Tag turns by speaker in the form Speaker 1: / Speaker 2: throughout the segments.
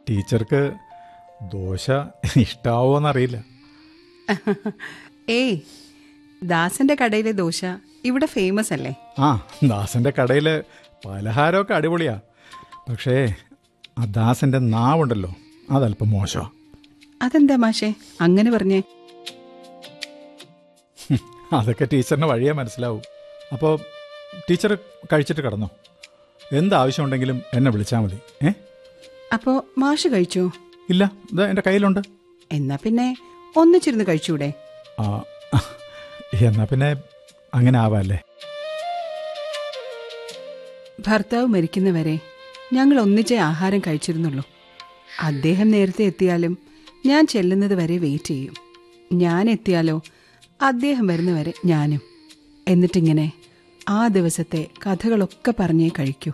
Speaker 1: ടീച്ചർക്ക് ദോശ ഇഷ്ടാവോന്നറിയില്ല
Speaker 2: ഏയ് ദാസന്റെ കടയിലെ ദോശ ഇവിടെ ഫേമസ് അല്ലേ
Speaker 1: ആ ദാസൻ്റെ കടയിലെ പലഹാരമൊക്കെ അടിപൊളിയാ പക്ഷേ ആ ദാസൻ്റെ നാവുണ്ടല്ലോ അതല്പം മോശമാണ്
Speaker 2: അതെന്താ മാഷേ അങ്ങനെ പറഞ്ഞേ
Speaker 1: അതൊക്കെ ടീച്ചറിന് വഴിയേ മനസ്സിലാവും അപ്പോൾ ടീച്ചർ കഴിച്ചിട്ട് കിടന്നോ എന്താവശ്യമുണ്ടെങ്കിലും എന്നെ വിളിച്ചാൽ മതി ഏ
Speaker 2: അപ്പോ മാഷ് കഴിച്ചോ
Speaker 1: ഇല്ല ഇതാ എൻ്റെ കയ്യിലുണ്ട്
Speaker 2: എന്നാ പിന്നെ ഒന്നിച്ചിരുന്ന് കഴിച്ചൂടെ
Speaker 1: ആ എന്നാ പിന്നെ അങ്ങനെ ആവാല്ലേ
Speaker 2: ഭർത്താവ് മരിക്കുന്നവരെ ഞങ്ങൾ ഒന്നിച്ചേ ആഹാരം കഴിച്ചിരുന്നുള്ളൂ അദ്ദേഹം നേരത്തെ എത്തിയാലും ഞാൻ ചെല്ലുന്നത് വരെ വെയിറ്റ് ചെയ്യും ഞാൻ എത്തിയാലോ അദ്ദേഹം വരുന്നവരെ ഞാനും എന്നിട്ടിങ്ങനെ ആ ദിവസത്തെ കഥകളൊക്കെ പറഞ്ഞേ കഴിക്കൂ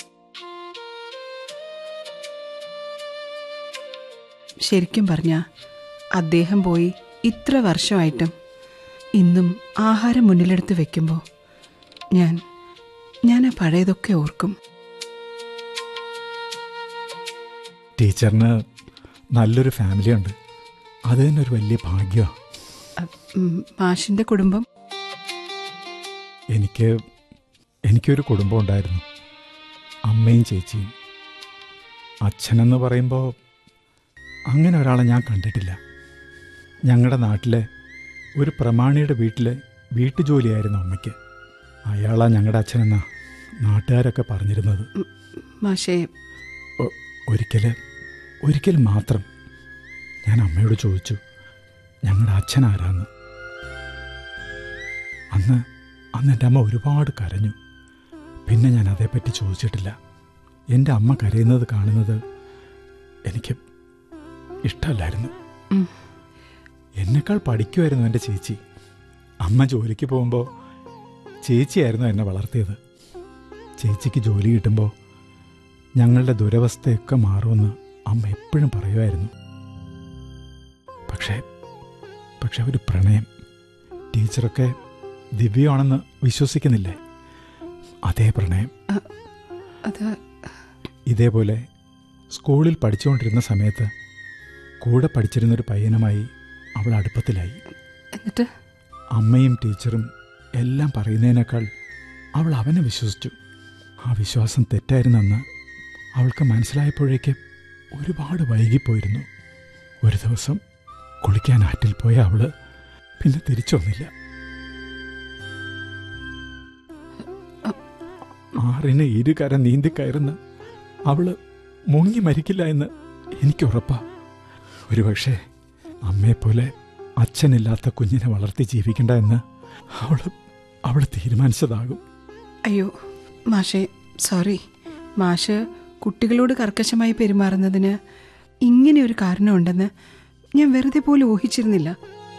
Speaker 2: ശരിക്കും പറഞ്ഞ അദ്ദേഹം പോയി ഇത്ര വർഷമായിട്ടും ഇന്നും ആഹാരം മുന്നിലെടുത്ത് വെക്കുമ്പോൾ ഞാൻ ഞാൻ ആ പഴയതൊക്കെ ഓർക്കും
Speaker 1: ടീച്ചറിന് നല്ലൊരു ഫാമിലി ഉണ്ട് അത് തന്നെ ഒരു വലിയ ഭാഗ്യമാണ്
Speaker 2: അ- ഉം, മാഷിന്റെ കുടുംബം
Speaker 1: എനിക്ക് എനിക്കൊരു കുടുംബം ഉണ്ടായിരുന്നു അമ്മയും ചേച്ചിയും അച്ഛനെന്ന് പറയുമ്പോൾ അങ്ങനെ ഒരാളെ ഞാൻ കണ്ടിട്ടില്ല ഞങ്ങളുടെ നാട്ടിലെ ഒരു പ്രമാണിയുടെ വീട്ടിലെ വീട്ടുജോലിയായിരുന്നു അമ്മയ്ക്ക് അയാളാ ഞങ്ങളുടെ അച്ഛനെന്നാ നാട്ടുകാരൊക്കെ പറഞ്ഞിരുന്നത്
Speaker 2: മാഷേ
Speaker 1: ഒ- ഒരിക്കല് ഒരിക്കൽ മാത്രം ഞാൻ അമ്മയോട് ചോദിച്ചു ഞങ്ങളുടെ അച്ഛൻ ആരാന്ന് അന്ന് അന്ന് എൻ്റെ അമ്മ ഒരുപാട് കരഞ്ഞു പിന്നെ ഞാൻ അതേപ്പറ്റി ചോദിച്ചിട്ടില്ല എൻ്റെ അമ്മ കരയുന്നത് കാണുന്നത് എനിക്ക് ഇഷ്ടമല്ലായിരുന്നു
Speaker 2: ഉം.
Speaker 1: എന്നെക്കാൾ പഠിക്കുമായിരുന്നു എൻ്റെ ചേച്ചി അമ്മ ജോലിക്ക് പോകുമ്പോൾ ചേച്ചിയായിരുന്നു എന്നെ വളർത്തിയത് ചേച്ചിക്ക് ജോലി കിട്ടുമ്പോൾ ഞങ്ങളുടെ ദുരവസ്ഥയൊക്കെ മാറുമെന്ന് അമ്മ എപ്പോഴും പറയുമായിരുന്നു പക്ഷേ പക്ഷെ ഒരു പ്രണയം ടീച്ചറൊക്കെ ദിവ്യമാണെന്ന് വിശ്വസിക്കുന്നില്ലേ അതേ പ്രണയം
Speaker 2: അത്
Speaker 1: ഇതേപോലെ സ്കൂളിൽ പഠിച്ചുകൊണ്ടിരുന്ന സമയത്ത് കൂടെ പഠിച്ചിരുന്നൊരു പയ്യനുമായി അവൾ അടുപ്പത്തിലായി
Speaker 2: എന്നിട്ട്
Speaker 1: അമ്മയും ടീച്ചറും എല്ലാം പറയുന്നതിനേക്കാൾ അവൾ അവനെ വിശ്വസിച്ചു ആ വിശ്വാസം തെറ്റായിരുന്നെന്ന് അവൾക്ക് മനസ്സിലായപ്പോഴേക്ക് ഒരുപാട് വൈകിപ്പോയിരുന്നു ഒരു ദിവസം കുളിക്കാൻ ആറ്റിൽ പോയ അവള് പിന്നെ തിരിച്ചു വന്നില്ല ആറിന് ഇരുകര നീന്തിക്കയറുന്ന അവള് മുങ്ങി മരിക്കില്ല എന്ന് എനിക്ക് ഉറപ്പാ ഒരുപക്ഷെ അമ്മയെപ്പോലെ അച്ഛനില്ലാത്ത കുഞ്ഞിനെ വളർത്തി ജീവിക്കണ്ട എന്ന് അവള് അവൾ തീരുമാനിച്ചതാകും
Speaker 2: അയ്യോ മാഷേ സോറി മാഷ് കുട്ടികളോട് കർക്കശമായി പെരുമാറുന്നതിന് ഇങ്ങനെ ഒരു കാരണമുണ്ടെന്ന് ഞാൻ വെറുതെ പോലും ഊഹിച്ചിരുന്നില്ല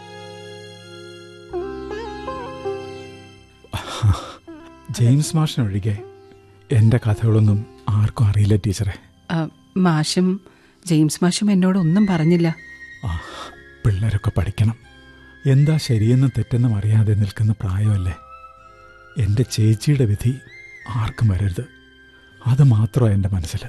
Speaker 1: ജെയിംസ് മാഷിനൊഴികെ എൻ്റെ കഥകളൊന്നും ആർക്കും അറിയില്ല ടീച്ചറെ
Speaker 2: ആ, മാഷും ജെയിംസ് മാഷും എന്നോട് ഒന്നും പറഞ്ഞില്ല
Speaker 1: ആ പിള്ളേരൊക്കെ പഠിക്കണം എന്താ ശരിയെന്നും തെറ്റെന്നും അറിയാതെ നിൽക്കുന്ന പ്രായമല്ലേ എൻ്റെ ചേച്ചിയുടെ വിധി ആർക്കും വരരുത് അത് മാത്രമാണ് എൻ്റെ മനസ്സിൽ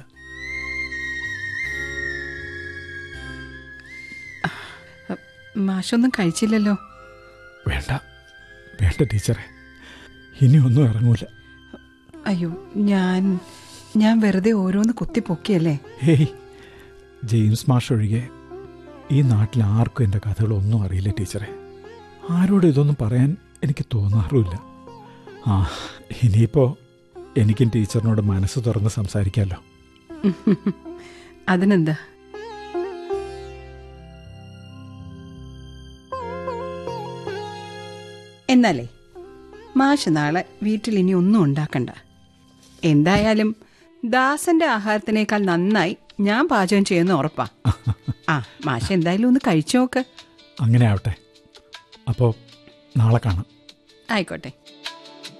Speaker 2: ആ, മാഷൊന്നും കഴിച്ചില്ലല്ലോ
Speaker 1: വേണ്ട വേണ്ട ടീച്ചറെ ഇനി ഒന്നും ഇറങ്ങൂല
Speaker 2: അയ്യോ ഞാൻ ഞാൻ വെറുതെ ഓരോന്ന് കുത്തിപ്പൊക്കിയല്ലേ
Speaker 1: ഹേയ് ജെയിംസ് മാഷ് ഒഴികെ ഈ നാട്ടിൽ ആർക്കും എൻ്റെ കഥകളൊന്നും അറിയില്ല ടീച്ചറെ ആരോടും ഇതൊന്നും പറയാൻ എനിക്ക് തോന്നാറുമില്ല ആ ഇനിയിപ്പോൾ എനിക്കും ടീച്ചറിനോട് മനസ്സ് തുറന്ന് സംസാരിക്കാമല്ലോ
Speaker 2: അതിനെന്താ എന്നാലേ മാഷ് നാളെ വീട്ടിൽ ഇനി ഒന്നും ഉണ്ടാക്കണ്ട എന്തായാലും ദാസന്റെ ആഹാരത്തിനേക്കാൾ നന്നായി ഞാൻ പാചകം ചെയ്യുന്ന ഉറപ്പാ ആ മാഷ് എന്തായാലും ഒന്ന് കഴിച്ചു നോക്ക്
Speaker 1: അങ്ങനെ ആവട്ടെ അപ്പോൾ നാളെ കാണാം
Speaker 2: ആയിക്കോട്ടെ